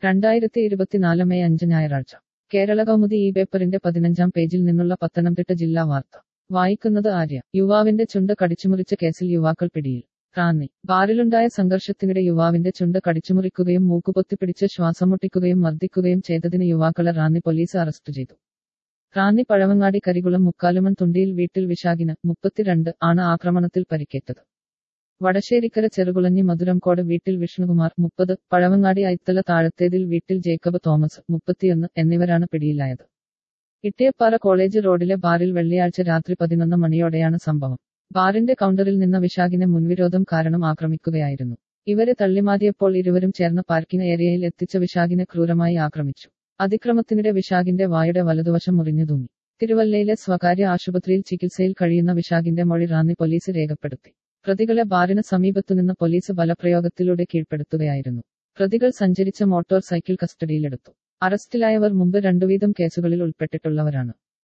രണ്ടായിരത്തി ഇരുപത്തിനാല് മെയ് അഞ്ച് ഞായറാഴ്ച കേരള കൗമുദി ഈ പേപ്പറിന്റെ പതിനഞ്ചാം പേജിൽ നിന്നുള്ള പത്തനംതിട്ട ജില്ലാ വാർത്ത വായിക്കുന്നത് ആര്യ യുവാവിന്റെ ചുണ്ട് കടിച്ചുമുറിച്ച കേസിൽ യുവാക്കൾ പിടിയിൽ റാന്നി ബാറിലുണ്ടായ സംഘർഷത്തിനിടെ യുവാവിന്റെ ചുണ്ട് കടിച്ചുമുറിക്കുകയും മൂക്കുപൊത്തിപ്പിടിച്ച് ശ്വാസം മുട്ടിക്കുകയും മർദ്ദിക്കുകയും ചെയ്തതിന് യുവാക്കളെ റാന്നി പോലീസ് അറസ്റ്റ് ചെയ്തു റാന്നി പഴവങ്ങാടി കരികുളം മുക്കാലുമൺ തുണ്ടിയിൽ വീട്ടിൽ വിശാഖിന് മുപ്പത്തിരണ്ട് ആണ് ആക്രമണത്തിൽ പരിക്കേറ്റത് വടശ്ശേരിക്കര ചെറുകുളഞ്ഞി മധുരംകോട് വീട്ടിൽ വിഷ്ണുകുമാർ മുപ്പത് പഴവങ്ങാടി ഐത്തല താഴത്തേതിൽ വീട്ടിൽ ജേക്കബ് തോമസ് മുപ്പത്തിയൊന്ന് എന്നിവരാണ് പിടിയിലായത് ഇട്ടിയപ്പാറ കോളേജ് റോഡിലെ ബാറിൽ വെള്ളിയാഴ്ച രാത്രി പതിനൊന്ന് മണിയോടെയാണ് സംഭവം ബാറിന്റെ കൗണ്ടറിൽ നിന്ന വിശാഖിനെ മുൻവിരോധം കാരണം ആക്രമിക്കുകയായിരുന്നു ഇവരെ തള്ളിമാറ്റിയപ്പോൾ ഇരുവരും ചേർന്ന് പാർക്കിംഗ് ഏരിയയിൽ എത്തിച്ച വിശാഖിനെ ക്രൂരമായി ആക്രമിച്ചു അതിക്രമത്തിനിടെ വിശാഖിന്റെ വായുടെ വലതുവശം മുറിഞ്ഞു തൂങ്ങി തിരുവല്ലയിലെ സ്വകാര്യ ആശുപത്രിയിൽ ചികിത്സയിൽ കഴിയുന്ന വിശാഖിന്റെ മൊഴി റാന്നി പോലീസ് രേഖപ്പെടുത്തി പ്രതികളെ ബാറിന് സമീപത്തുനിന്ന് പോലീസ് ബലപ്രയോഗത്തിലൂടെ കീഴ്പ്പെടുത്തുകയായിരുന്നു പ്രതികൾ സഞ്ചരിച്ച മോട്ടോർ സൈക്കിൾ കസ്റ്റഡിയിലെടുത്തു അറസ്റ്റിലായവർ മുമ്പ് രണ്ടുവീതം കേസുകളിൽ ഉൾപ്പെട്ടിട്ടുള്ളവരാണ്